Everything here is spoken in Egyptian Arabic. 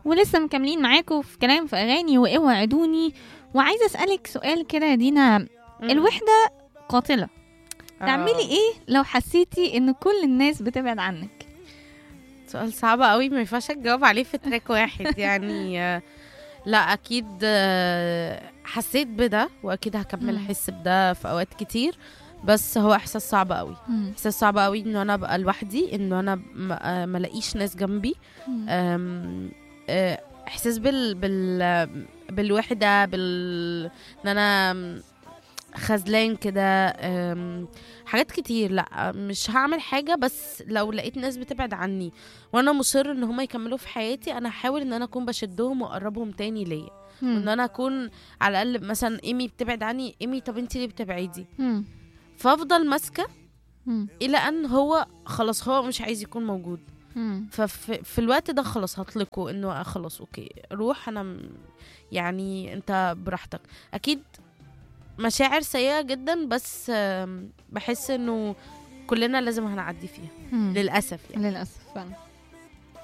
ولسه مكملين معاكم في كلام في اغاني واوعدوني وعايزه اسالك سؤال كده يا دينا مم. الوحده قاتله تعملي آه. ايه لو حسيتي ان كل الناس بتبعد عنك سؤال صعب قوي ما ينفعش تجاوب عليه في تراك واحد يعني آه، لا اكيد آه، حسيت بده واكيد هكمل مم. احس بده في اوقات كتير بس هو احساس صعب قوي احساس صعب قوي انه انا ابقى لوحدي انه انا م- آه، ما الاقيش ناس جنبي أم، آه، احساس بال بال بالوحده بال ان انا خذلان كده أم، حاجات كتير لا مش هعمل حاجه بس لو لقيت ناس بتبعد عني وانا مصر ان هم يكملوا في حياتي انا هحاول ان انا اكون بشدهم واقربهم تاني ليا وان انا اكون على الاقل مثلا ايمي بتبعد عني ايمي طب انت ليه بتبعدي فافضل ماسكه الى ان هو خلاص هو مش عايز يكون موجود ففي في الوقت ده خلاص هطلقه انه خلاص اوكي روح انا م- يعني انت براحتك اكيد مشاعر سيئة جدا بس آم، بحس انه كلنا لازم هنعدي فيها للأسف يعني للاسف فعلا